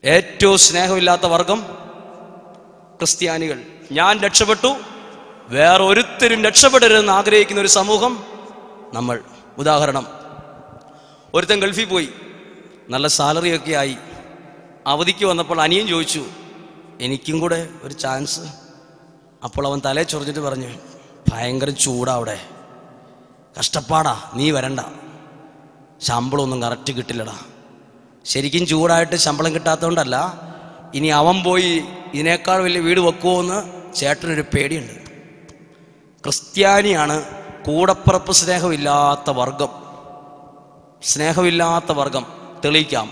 ഏറ്റവും സ്നേഹമില്ലാത്ത വർഗം ക്രിസ്ത്യാനികൾ ഞാൻ രക്ഷപ്പെട്ടു വേറെ ഒരുത്തരും രക്ഷപ്പെടരുതെന്ന് ആഗ്രഹിക്കുന്ന ഒരു സമൂഹം നമ്മൾ ഉദാഹരണം ഒരുത്തൻ ഗൾഫിൽ പോയി നല്ല സാലറിയൊക്കെ ആയി അവധിക്ക് വന്നപ്പോൾ അനിയൻ ചോദിച്ചു എനിക്കും കൂടെ ഒരു ചാൻസ് അപ്പോൾ അവൻ തലേ ചൊറിഞ്ഞിട്ട് പറഞ്ഞു ഭയങ്കര ചൂടാ അവിടെ കഷ്ടപ്പാടാ നീ വരണ്ട ശമ്പളമൊന്നും കറക്റ്റ് കിട്ടില്ലടാ ശരിക്കും ചൂടായിട്ട് ശമ്പളം കിട്ടാത്തതുകൊണ്ടല്ല ഇനി അവൻ പോയി ഇതിനേക്കാൾ വലിയ വീട് വെക്കുമോ എന്ന് ചേട്ടനൊരു പേടിയുണ്ട് ക്രിസ്ത്യാനിയാണ് കൂടപ്പിറപ്പ് സ്നേഹമില്ലാത്ത വർഗം സ്നേഹമില്ലാത്ത വർഗം തെളിയിക്കാം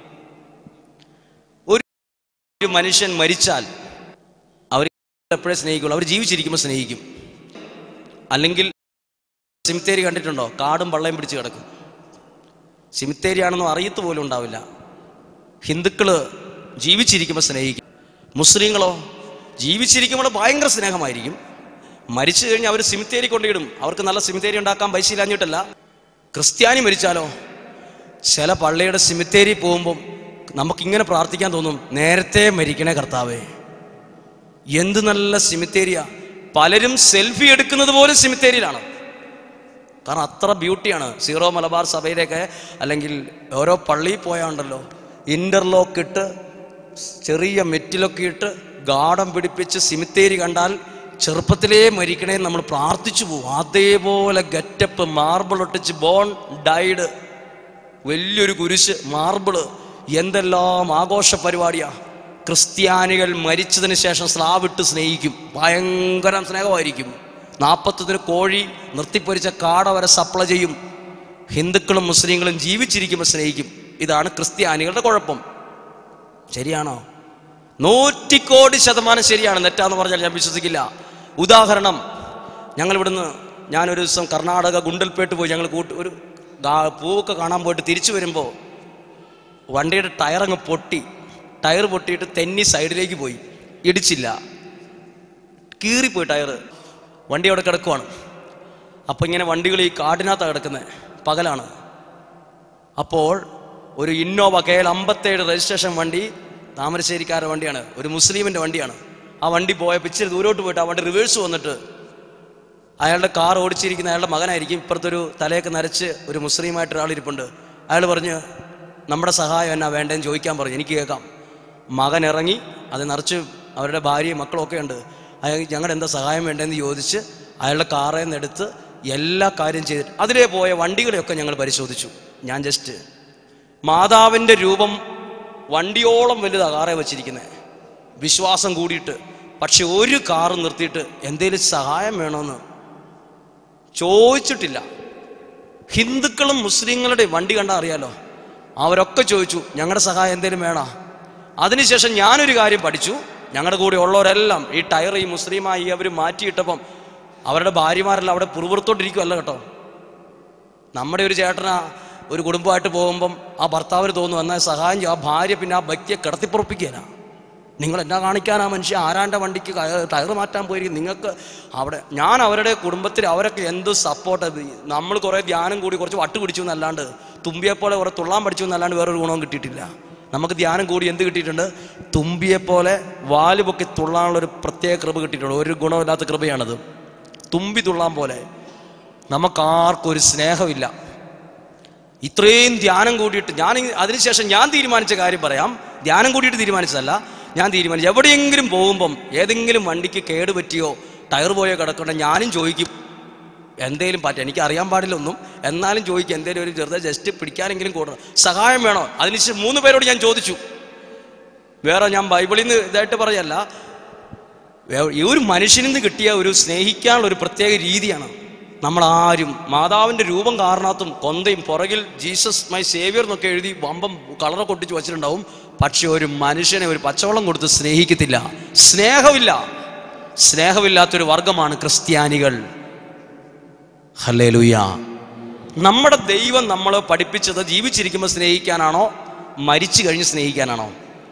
ഒരു ഒരു മനുഷ്യൻ മരിച്ചാൽ അവർ എപ്പോഴേ സ്നേഹിക്കുള്ളൂ അവർ ജീവിച്ചിരിക്കുമ്പോൾ സ്നേഹിക്കും അല്ലെങ്കിൽ സിമിത്തേരി കണ്ടിട്ടുണ്ടോ കാടും പള്ളയും പിടിച്ച് കിടക്കും സിമിത്തേരിയാണെന്നും അറിയത്ത് പോലും ഉണ്ടാവില്ല ഹിന്ദുക്കള് ജീവിച്ചിരിക്കുമ്പോൾ സ്നേഹിക്കും മുസ്ലിങ്ങളോ ജീവിച്ചിരിക്കുമ്പോൾ ഭയങ്കര സ്നേഹമായിരിക്കും മരിച്ചു കഴിഞ്ഞാൽ അവർ സിമിത്തേരി കൊണ്ടിടും അവർക്ക് നല്ല സിമിത്തേരി ഉണ്ടാക്കാൻ പൈസ ഇല്ലാഞ്ഞിട്ടല്ല ക്രിസ്ത്യാനി മരിച്ചാലോ ചില പള്ളിയുടെ സിമിത്തേരി പോകുമ്പം നമുക്കിങ്ങനെ പ്രാർത്ഥിക്കാൻ തോന്നും നേരത്തെ മരിക്കണേ കർത്താവേ എന്ത് നല്ല സിമിത്തേരിയ പലരും സെൽഫി എടുക്കുന്നത് പോലും സിമിത്തേരിയിലാണ് കാരണം അത്ര ബ്യൂട്ടിയാണ് സീറോ മലബാർ സഭയിലേക്ക് അല്ലെങ്കിൽ ഓരോ പള്ളിയിൽ പോയാണ്ടല്ലോ ഇന്റർലോക്ക് ഇട്ട് ചെറിയ മെറ്റിലൊക്കെ ഇട്ട് ഗാഠം പിടിപ്പിച്ച് സിമിത്തേരി കണ്ടാൽ ചെറുപ്പത്തിലേ മരിക്കണേ എന്ന് നമ്മൾ പ്രാർത്ഥിച്ചു പോകും അതേപോലെ ഗെറ്റപ്പ് മാർബിൾ ഒട്ടിച്ച് ബോൺ ഡൈഡ് വലിയൊരു കുരിശ് മാർബിള് എന്തെല്ലാം ആഘോഷ പരിപാടിയാ ക്രിസ്ത്യാനികൾ മരിച്ചതിന് ശേഷം സ്ലാവിട്ട് സ്നേഹിക്കും ഭയങ്കര സ്നേഹമായിരിക്കും നാൽപ്പത്തതിന് കോഴി നിർത്തിപ്പൊരിച്ച കാട വരെ സപ്ലൈ ചെയ്യും ഹിന്ദുക്കളും മുസ്ലിങ്ങളും ജീവിച്ചിരിക്കുമ്പോൾ സ്നേഹിക്കും ഇതാണ് ക്രിസ്ത്യാനികളുടെ കുഴപ്പം ശരിയാണോ നൂറ്റിക്കോടി ശതമാനം ശരിയാണ് തെറ്റാന്ന് പറഞ്ഞാൽ ഞാൻ വിശ്വസിക്കില്ല ഉദാഹരണം ഞങ്ങൾ ഇവിടുന്ന് ഞാനൊരു ദിവസം കർണാടക ഗുണ്ടൽപേട്ട് പോയി ഞങ്ങൾ കൂട്ട് ഒരു ഗാ- പൂവൊക്കെ കാണാൻ പോയിട്ട് തിരിച്ചു വരുമ്പോൾ വണ്ടിയുടെ ടയർ അങ്ങ് പൊട്ടി ടയർ പൊട്ടിയിട്ട് തെന്നി സൈഡിലേക്ക് പോയി ഇടിച്ചില്ല കീറിപ്പോയി ടയർ വണ്ടി അവിടെ കിടക്കുവാണ് അപ്പോൾ ഇങ്ങനെ വണ്ടികൾ ഈ കാടിനകത്താണ് കിടക്കുന്നത് പകലാണ് അപ്പോൾ ഒരു ഇന്നോവ കെ എൽ അമ്പത്തേഴ് രജിസ്ട്രേഷൻ വണ്ടി താമരശ്ശേരിക്കാരുടെ വണ്ടിയാണ് ഒരു മുസ്ലിമിൻ്റെ വണ്ടിയാണ് ആ വണ്ടി പോയപ്പോൾ ഇച്ചിരി ദൂരോട്ട് പോയിട്ട് ആ വണ്ടി റിവേഴ്സ് വന്നിട്ട് അയാളുടെ കാർ ഓടിച്ചിരിക്കുന്ന അയാളുടെ മകനായിരിക്കും ഇപ്പുറത്തൊരു തലയൊക്കെ നരച്ച് ഒരു മുസ്ലിമായിട്ട് ഒരാൾ ഇരിപ്പുണ്ട് അയാൾ പറഞ്ഞ് നമ്മുടെ സഹായം എന്നാ വേണ്ടതെന്ന് ചോദിക്കാൻ പറഞ്ഞു എനിക്ക് കേൾക്കാം മകൻ ഇറങ്ങി അത് നിറച്ച് അവരുടെ ഭാര്യയും മക്കളും ഒക്കെ ഉണ്ട് അയാൾ ഞങ്ങളുടെ എന്താ സഹായം വേണ്ടതെന്ന് ചോദിച്ച് അയാളുടെ കാറിൽ നിന്ന് എടുത്ത് എല്ലാ കാര്യം ചെയ്തിട്ട് അതിലേ പോയ വണ്ടികളെയൊക്കെ ഞങ്ങൾ പരിശോധിച്ചു ഞാൻ ജസ്റ്റ് മാതാവിൻ്റെ രൂപം വണ്ടിയോളം വലുതാ കാറേ വെച്ചിരിക്കുന്നത് വിശ്വാസം കൂടിയിട്ട് പക്ഷെ ഒരു കാറ് നിർത്തിയിട്ട് എന്തേലും സഹായം വേണമെന്ന് ചോദിച്ചിട്ടില്ല ഹിന്ദുക്കളും മുസ്ലിങ്ങളുടെ വണ്ടി കണ്ടാൽ അറിയാലോ അവരൊക്കെ ചോദിച്ചു ഞങ്ങളുടെ സഹായം എന്തേലും വേണോ അതിനുശേഷം ഞാനൊരു കാര്യം പഠിച്ചു ഞങ്ങളുടെ കൂടെ ഉള്ളവരെല്ലാം ഈ ടയർ ഈ മുസ്ലിമായി അവർ മാറ്റിയിട്ടപ്പം അവരുടെ ഭാര്യമാരെല്ലാം അവിടെ പുറപുറത്തോട്ടിരിക്കുമല്ല കേട്ടോ നമ്മുടെ ഒരു ചേട്ടനാ ഒരു കുടുംബമായിട്ട് പോകുമ്പം ആ ഭർത്താവിന് തോന്നുന്നു എന്നാൽ സഹായം ചെയ്യും ആ ഭാര്യ പിന്നെ ആ വ്യക്തിയെ കിടത്തിപ്പുറപ്പിക്കാനാ നിങ്ങൾ എന്നാ കാണിക്കാനാ മനുഷ്യ ആരാൻ്റെ വണ്ടിക്ക് കയ- ടയർ മാറ്റാൻ പോയിരിക്കും നിങ്ങൾക്ക് അവിടെ ഞാൻ അവരുടെ കുടുംബത്തിൽ അവരൊക്കെ എന്ത് സപ്പോർട്ട് നമ്മൾ കുറേ ധ്യാനം കൂടി കുറച്ച് വട്ട് പിടിച്ചു എന്നല്ലാണ്ട് തുമ്പിയെപ്പോലെ കുറേ തുള്ളാൻ പഠിച്ചു എന്നല്ലാണ്ട് വേറൊരു ഗുണവും കിട്ടിയിട്ടില്ല നമുക്ക് ധ്യാനം കൂടി എന്ത് കിട്ടിയിട്ടുണ്ട് തുമ്പിയെപ്പോലെ വാല് പൊക്കി തുള്ളാനുള്ള ഒരു പ്രത്യേക കൃപ കിട്ടിയിട്ടുണ്ട് ഒരു ഗുണമില്ലാത്ത കൃപയാണത് തുമ്പി തുള്ളാൻ പോലെ നമുക്കാർക്കും ഒരു സ്നേഹമില്ല ഇത്രയും ധ്യാനം കൂടിയിട്ട് ഞാൻ ഇ- അതിനുശേഷം ഞാൻ തീരുമാനിച്ച കാര്യം പറയാം ധ്യാനം കൂടിയിട്ട് തീരുമാനിച്ചതല്ല ഞാൻ തീരുമാനിച്ചു എവിടെയെങ്കിലും പോകുമ്പം ഏതെങ്കിലും വണ്ടിക്ക് കേട് പറ്റിയോ ടയർ പോയോ കിടക്കണ്ട ഞാനും ചോദിക്കും എന്തേലും പറ്റും എനിക്ക് അറിയാൻ പാടില്ല ഒന്നും എന്നാലും ചോദിക്കും എന്തേലും ഒരു ചെറുതെ ജസ്റ്റ് പിടിക്കാനെങ്കിലും കൂടണം സഹായം വേണോ അതിനുശേഷം മൂന്ന് പേരോട് ഞാൻ ചോദിച്ചു വേറെ ഞാൻ ബൈബിളിൽ നിന്ന് ഇതായിട്ട് പറയല്ല വേ- ഈ ഒരു മനുഷ്യനിൽ നിന്ന് കിട്ടിയ ഒരു സ്നേഹിക്കാനുള്ള ഒരു പ്രത്യേക രീതിയാണ് നമ്മൾ ആരും മാതാവിൻ്റെ രൂപം കാരണത്തും കൊന്തയും പുറകിൽ ജീസസ് മൈ സേവിയർ എന്നൊക്കെ എഴുതി വമ്പം കളറൊക്കെ ഒട്ടിച്ച് വച്ചിട്ടുണ്ടാവും പക്ഷെ ഒരു മനുഷ്യനെ ഒരു പച്ചവെള്ളം കൊടുത്ത് സ്നേഹിക്കത്തില്ല സ്നേഹമില്ല സ്നേഹമില്ലാത്തൊരു വർഗമാണ് ക്രിസ്ത്യാനികൾ ഹല്ലേലൂയ നമ്മുടെ ദൈവം നമ്മളെ പഠിപ്പിച്ചത് ജീവിച്ചിരിക്കുമ്പോൾ സ്നേഹിക്കാനാണോ മരിച്ചു കഴിഞ്ഞ് സ്നേഹിക്കാനാണോ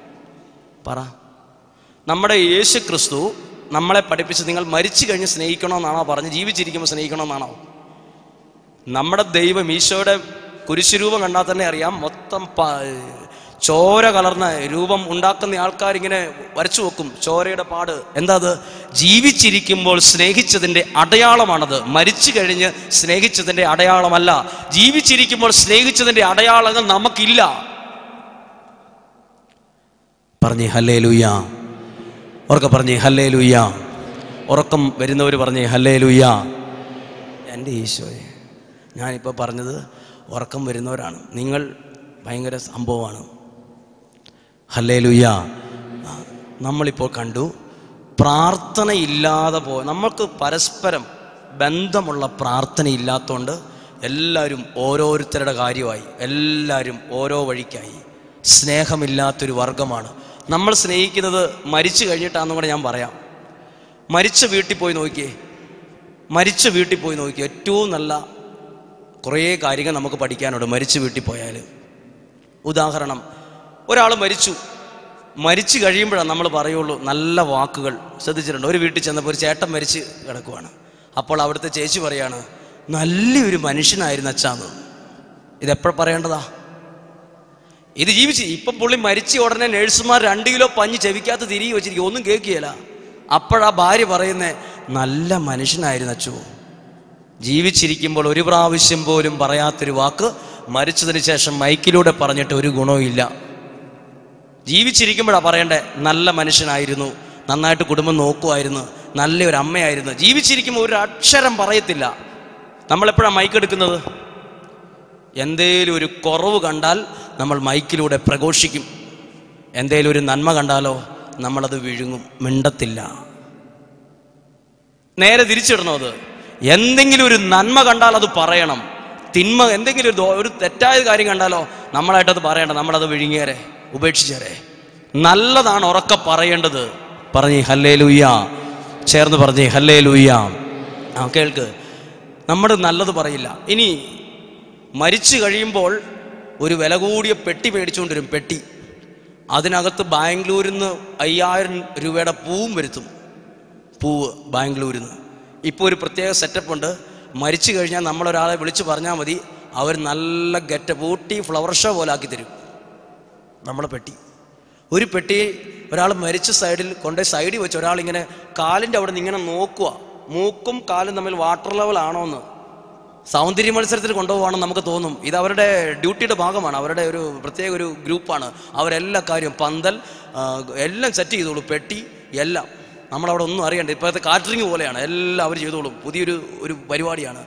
പറ നമ്മുടെ യേശു ക്രിസ്തു നമ്മളെ പഠിപ്പിച്ച് നിങ്ങൾ മരിച്ചു കഴിഞ്ഞ് സ്നേഹിക്കണമെന്നാണോ പറഞ്ഞ് ജീവിച്ചിരിക്കുമ്പോൾ സ്നേഹിക്കണമെന്നാണോ നമ്മുടെ ദൈവം ഈശോയുടെ കുരിശുരൂപം കണ്ടാൽ തന്നെ അറിയാം മൊത്തം പ- ചോര കലർന്ന രൂപം ഉണ്ടാക്കുന്ന ആൾക്കാർ ഇങ്ങനെ വരച്ചു വെക്കും ചോരയുടെ പാട് എന്താ അത് ജീവിച്ചിരിക്കുമ്പോൾ സ്നേഹിച്ചതിൻ്റെ അടയാളമാണത് മരിച്ചു കഴിഞ്ഞ് സ്നേഹിച്ചതിൻ്റെ അടയാളമല്ല ജീവിച്ചിരിക്കുമ്പോൾ സ്നേഹിച്ചതിൻ്റെ അടയാളങ്ങൾ നമുക്കില്ല പറഞ്ഞേ ഹല്ലേ ലുയ്യ ഉറക്കെ പറഞ്ഞേ ഹല്ലേ ലുയ്യ ഉറക്കം വരുന്നവർ പറഞ്ഞേ ഹല്ലേ ലുയ്യ എൻ്റെ ഈശോയെ ഞാനിപ്പോൾ പറഞ്ഞത് ഉറക്കം വരുന്നവരാണ് നിങ്ങൾ ഭയങ്കര സംഭവമാണ് ഹല്ലേ ലുയ്യ നമ്മളിപ്പോൾ കണ്ടു പ്രാർത്ഥനയില്ലാതെ പോ നമ്മൾക്ക് പരസ്പരം ബന്ധമുള്ള പ്രാർത്ഥനയില്ലാത്തതുകൊണ്ട് എല്ലാവരും ഓരോരുത്തരുടെ കാര്യമായി എല്ലാവരും ഓരോ വഴിക്കായി സ്നേഹമില്ലാത്തൊരു വർഗമാണ് നമ്മൾ സ്നേഹിക്കുന്നത് മരിച്ചു കഴിഞ്ഞിട്ടാണെന്നും കൂടെ ഞാൻ പറയാം മരിച്ച വീട്ടിൽ പോയി നോക്കിയേ മരിച്ച വീട്ടിൽ പോയി നോക്കിയേ ഏറ്റവും നല്ല കുറേ കാര്യങ്ങൾ നമുക്ക് പഠിക്കാനുണ്ട് മരിച്ച വീട്ടിൽ പോയാൽ ഉദാഹരണം ഒരാൾ മരിച്ചു മരിച്ചു കഴിയുമ്പോഴാണ് നമ്മൾ പറയുള്ളൂ നല്ല വാക്കുകൾ ശ്രദ്ധിച്ചിട്ടുണ്ട് ഒരു വീട്ടിൽ ചെന്നപ്പോൾ ഒരു ചേട്ടൻ മരിച്ച് കിടക്കുവാണ് അപ്പോൾ അവിടുത്തെ ചേച്ചി പറയാണ് നല്ലൊരു മനുഷ്യനായിരുന്നു അച്ഛാന്ന് ഇതെപ്പോഴും പറയേണ്ടതാ ഇത് ജീവിച്ച് ഇപ്പം പുള്ളി മരിച്ച ഉടനെ നഴ്സുമാർ രണ്ട് കിലോ പഞ്ഞ് ചെവിക്കകത്ത് തിരികെ വെച്ചിരിക്കും ഒന്നും കേൾക്കുകയില്ല അപ്പോഴാ ഭാര്യ പറയുന്നേ നല്ല മനുഷ്യനായിരുന്നു അച്ചു ജീവിച്ചിരിക്കുമ്പോൾ ഒരു പ്രാവശ്യം പോലും പറയാത്തൊരു വാക്ക് മരിച്ചതിന് ശേഷം മൈക്കിലൂടെ പറഞ്ഞിട്ട് ഒരു ഗുണവും ഇല്ല ജീവിച്ചിരിക്കുമ്പോഴാണ് പറയണ്ടേ നല്ല മനുഷ്യനായിരുന്നു നന്നായിട്ട് കുടുംബം നോക്കുമായിരുന്നു നല്ലൊരു അമ്മയായിരുന്നു ജീവിച്ചിരിക്കുമ്പോൾ ഒരു അക്ഷരം പറയത്തില്ല നമ്മളെപ്പോഴാണ് മൈക്കെടുക്കുന്നത് എന്തേലും ഒരു കുറവ് കണ്ടാൽ നമ്മൾ മൈക്കിലൂടെ പ്രഘോഷിക്കും എന്തേലും ഒരു നന്മ കണ്ടാലോ നമ്മളത് വിഴുങ്ങും മിണ്ടത്തില്ല നേരെ തിരിച്ചിടണോ അത് എന്തെങ്കിലും ഒരു നന്മ കണ്ടാൽ അത് പറയണം തിന്മ എന്തെങ്കിലും ഒരു ദോ- ഒരു തെറ്റായ കാര്യം കണ്ടാലോ നമ്മളായിട്ടത് പറയണ്ട നമ്മളത് വിഴുങ്ങിയേരെ ഉപേക്ഷിച്ചേരെ നല്ലതാണ് ഉറക്കെ പറയേണ്ടത് പറഞ്ഞേ ഹല്ലേ ലൂയ്യ ചേർന്ന് പറഞ്ഞേ ഹല്ലേ ലൂയ്യ ആ കേൾക്ക് നമ്മൾ നല്ലത് പറയില്ല ഇനി മരിച്ചു കഴിയുമ്പോൾ ഒരു വില കൂടിയ പെട്ടി മേടിച്ചുകൊണ്ട് വരും പെട്ടി അതിനകത്ത് ബാംഗ്ലൂരിൽ നിന്ന് അയ്യായിരം രൂപയുടെ പൂവും വരുത്തും പൂവ് ബാംഗ്ലൂരിൽ നിന്ന് ഇപ്പോൾ ഒരു പ്രത്യേക സെറ്റപ്പ് ഉണ്ട് മരിച്ചു കഴിഞ്ഞാൽ നമ്മളൊരാളെ വിളിച്ച് പറഞ്ഞാൽ മതി അവർ നല്ല ഗെറ്റ് പൂട്ടി ഫ്ലവർ ഷോ പോലെ ആക്കി തരും നമ്മളെ പെട്ടി ഒരു പെട്ടി ഒരാൾ മരിച്ച സൈഡിൽ കൊണ്ടുപോയി സൈഡിൽ വെച്ച് ഒരാളിങ്ങനെ കാലിൻ്റെ അവിടെ നിന്ന് ഇങ്ങനെ നോക്കുക മൂക്കും കാലും തമ്മിൽ വാട്ടർ ലെവൽ ആണോ എന്ന് സൗന്ദര്യ മത്സരത്തിൽ കൊണ്ടുപോകണമെന്ന് നമുക്ക് തോന്നും ഇത് അവരുടെ ഡ്യൂട്ടിയുടെ ഭാഗമാണ് അവരുടെ ഒരു പ്രത്യേക ഒരു ഗ്രൂപ്പാണ് അവരെല്ലാ കാര്യവും പന്തൽ ആ, എല്ലാം സെറ്റ് ചെയ്തോളൂ പെട്ടി എല്ലാം നമ്മളവിടെ ഒന്നും അറിയണ്ട ഇപ്പോഴത്തെ കാറ്ററിംഗ് പോലെയാണ് എല്ലാം അവർ ചെയ്തോളും പുതിയൊരു ഒരു പരിപാടിയാണ്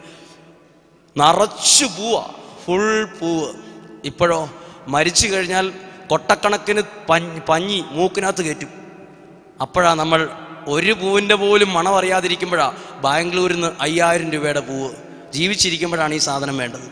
നിറച്ചു പൂവ ഫുൾ പൂവ് ഇപ്പോഴോ മരിച്ചു കഴിഞ്ഞാൽ കൊട്ടക്കണക്കിന് പഞ്ഞി പഞ്ഞി മൂക്കിനകത്ത് കയറ്റും അപ്പോഴാ നമ്മൾ ഒരു പൂവിൻ്റെ പോലും മണം അറിയാതിരിക്കുമ്പോഴാ ബാംഗ്ലൂരിൽ നിന്ന് അയ്യായിരം രൂപയുടെ പൂവ് ജീവിച്ചിരിക്കുമ്പോഴാണ് ഈ സാധനം വേണ്ടത്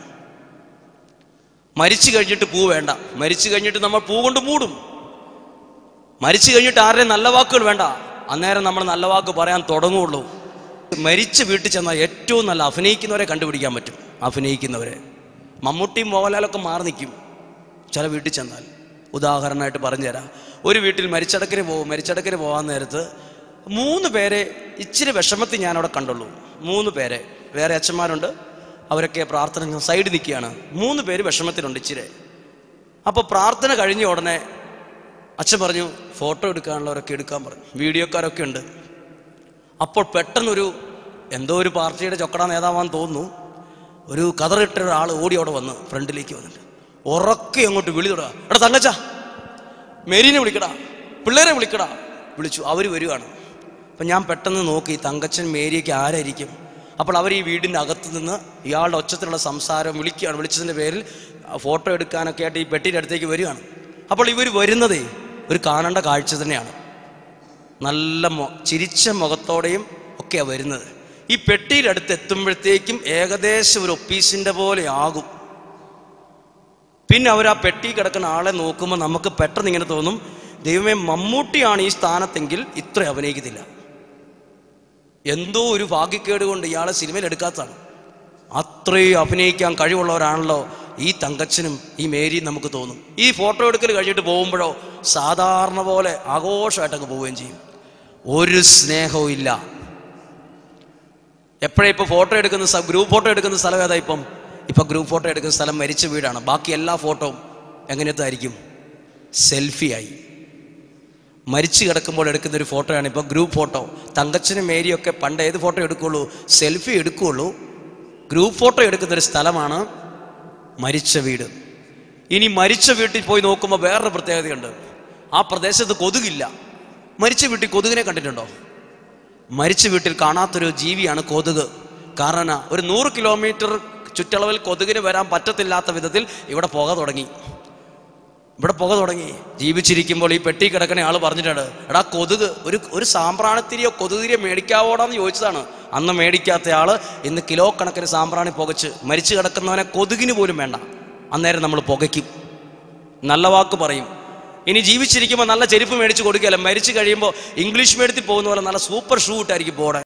മരിച്ചു കഴിഞ്ഞിട്ട് പൂ വേണ്ട മരിച്ചു കഴിഞ്ഞിട്ട് നമ്മൾ പൂ കൊണ്ട് മൂടും മരിച്ചു കഴിഞ്ഞിട്ട് ആരുടെയും നല്ല വാക്കുകൾ വേണ്ട അന്നേരം നമ്മൾ നല്ല വാക്ക് പറയാൻ തുടങ്ങുള്ളൂ മരിച്ച വീട്ടിൽ ചെന്നാൽ ഏറ്റവും നല്ല അഭിനയിക്കുന്നവരെ കണ്ടുപിടിക്കാൻ പറ്റും അഭിനയിക്കുന്നവരെ മമ്മൂട്ടിയും മോഹൻലാലൊക്കെ മാറി നിൽക്കും ചില വീട്ടിൽ ചെന്നാൽ ഉദാഹരണമായിട്ട് പറഞ്ഞുതരാം ഒരു വീട്ടിൽ മരിച്ചടക്കിന് പോകും മരിച്ചടക്കിന് പോകാൻ നേരത്ത് മൂന്ന് പേരെ ഇച്ചിരി വിഷമത്തിൽ ഞാൻ അവിടെ കണ്ടുള്ളൂ മൂന്ന് പേരെ വേറെ അച്ഛന്മാരുണ്ട് അവരൊക്കെ പ്രാർത്ഥന സൈഡിൽ നിൽക്കുകയാണ് മൂന്ന് പേര് വിഷമത്തിലുണ്ട് ഇച്ചിരി അപ്പോൾ പ്രാർത്ഥന കഴിഞ്ഞ ഉടനെ അച്ഛൻ പറഞ്ഞു ഫോട്ടോ എടുക്കാനുള്ളവരൊക്കെ എടുക്കാൻ പറഞ്ഞു വീഡിയോക്കാരൊക്കെ ഉണ്ട് അപ്പോൾ പെട്ടെന്നൊരു എന്തോ ഒരു പാർട്ടിയുടെ ചൊക്കട നേതാവാന്ന് തോന്നുന്നു ഒരു കതറിട്ട ഒരാൾ ഓടി അവിടെ വന്ന് ഫ്രണ്ടിലേക്ക് വന്നിട്ട് ഉറക്കെ അങ്ങോട്ട് വിളി തുടങ്ങുക എടാ തങ്കച്ച മേരീനെ വിളിക്കടാ പിള്ളേരെ വിളിക്കടാ വിളിച്ചു അവർ വരികയാണ് അപ്പം ഞാൻ പെട്ടെന്ന് നോക്കി തങ്കച്ചൻ മേരിയൊക്കെ ആരായിരിക്കും അപ്പോൾ അവർ ഈ വീടിൻ്റെ അകത്ത് നിന്ന് ഇയാളുടെ ഒച്ചത്തിലുള്ള സംസാരം വിളിക്കുകയാണ് വിളിച്ചതിൻ്റെ പേരിൽ ആ ഫോട്ടോ എടുക്കാനൊക്കെ ആയിട്ട് ഈ പെട്ടിയുടെ അടുത്തേക്ക് വരികയാണ് അപ്പോൾ ഇവർ വരുന്നതേ ഒരു കാണേണ്ട കാഴ്ച തന്നെയാണ് നല്ല മൊ ചിരിച്ച മുഖത്തോടെയും ഒക്കെയാണ് വരുന്നത് ഈ പെട്ടിയുടെ അടുത്ത് എത്തുമ്പോഴത്തേക്കും ഏകദേശം ഒരു ഒപ്പീസിൻ്റെ പോലെ ആകും പിന്നെ അവർ ആ പെട്ടി കിടക്കുന്ന ആളെ നോക്കുമ്പോൾ നമുക്ക് പെട്ടെന്ന് ഇങ്ങനെ തോന്നും ദൈവമേ മമ്മൂട്ടിയാണ് ഈ സ്ഥാനത്തെങ്കിൽ ഇത്ര അഭിനയിക്കത്തില്ല എന്തോ ഒരു ഭാഗ്യക്കേട് കൊണ്ട് ഇയാളെ സിനിമയിൽ എടുക്കാത്തതാണ് അത്രയും അഭിനയിക്കാൻ കഴിവുള്ളവരാണല്ലോ ഈ തങ്കച്ചനും ഈ മേരിയും നമുക്ക് തോന്നും ഈ ഫോട്ടോ എടുക്കൽ കഴിഞ്ഞിട്ട് പോകുമ്പോഴോ സാധാരണ പോലെ ആഘോഷമായിട്ടങ്ങ് പോവുകയും ചെയ്യും ഒരു സ്നേഹവും ഇല്ല എപ്പോഴാ ഇപ്പോൾ ഫോട്ടോ എടുക്കുന്ന സ്ഥ- ഗ്രൂപ്പ് ഫോട്ടോ എടുക്കുന്ന സ്ഥലം ഏതാ ഇപ്പം ഇപ്പം ഗ്രൂപ്പ് ഫോട്ടോ എടുക്കുന്ന സ്ഥലം മരിച്ച വീടാണ് ബാക്കി എല്ലാ ഫോട്ടോയും എങ്ങനത്തെ ആയിരിക്കും സെൽഫിയായി മരിച്ചു കിടക്കുമ്പോൾ എടുക്കുന്ന ഒരു ഫോട്ടോയാണ് ഇപ്പോൾ ഗ്രൂപ്പ് ഫോട്ടോ തങ്കച്ചനും മേരിയൊക്കെ പണ്ട് ഏത് ഫോട്ടോ എടുക്കുകയുള്ളൂ സെൽഫി എടുക്കുകയുള്ളൂ ഗ്രൂപ്പ് ഫോട്ടോ എടുക്കുന്ന ഒരു സ്ഥലമാണ് മരിച്ച വീട് ഇനി മരിച്ച വീട്ടിൽ പോയി നോക്കുമ്പോൾ വേറൊരു പ്രത്യേകതയുണ്ട് ആ പ്രദേശത്ത് കൊതുകില്ല മരിച്ച വീട്ടിൽ കൊതുകിനെ കണ്ടിട്ടുണ്ടോ മരിച്ച വീട്ടിൽ കാണാത്തൊരു ജീവിയാണ് കൊതുക് കാരണം ഒരു നൂറ് കിലോമീറ്റർ ചുറ്റളവിൽ കൊതുകിന് വരാൻ പറ്റത്തില്ലാത്ത വിധത്തിൽ ഇവിടെ പുക തുടങ്ങി ഇവിടെ പുക തുടങ്ങി ജീവിച്ചിരിക്കുമ്പോൾ ഈ പെട്ടി കിടക്കണ ആൾ പറഞ്ഞിട്ടുണ്ട് എടാ കൊതുക് ഒരു ഒരു സാമ്പ്രാണിത്തിരിയോ കൊതുകുതിരിയോ മേടിക്കാവോടാന്ന് ചോദിച്ചതാണ് അന്ന് മേടിക്കാത്ത ആള് ഇന്ന് കിലോ കണക്കിന് സാമ്പ്രാണി പുകച്ച് മരിച്ചു കിടക്കുന്നവനെ കൊതുകിന് പോലും വേണ്ട അന്നേരം നമ്മൾ പുകയ്ക്കും നല്ല വാക്ക് പറയും ഇനി ജീവിച്ചിരിക്കുമ്പോൾ നല്ല ചെരുപ്പ് മേടിച്ച് കൊടുക്കുകയല്ല മരിച്ചു കഴിയുമ്പോൾ ഇംഗ്ലീഷ് മീഡിയത്തിൽ പോകുന്ന പോലെ നല്ല സൂപ്പർ ഷൂ ഇട്ടായിരിക്കും പോടെ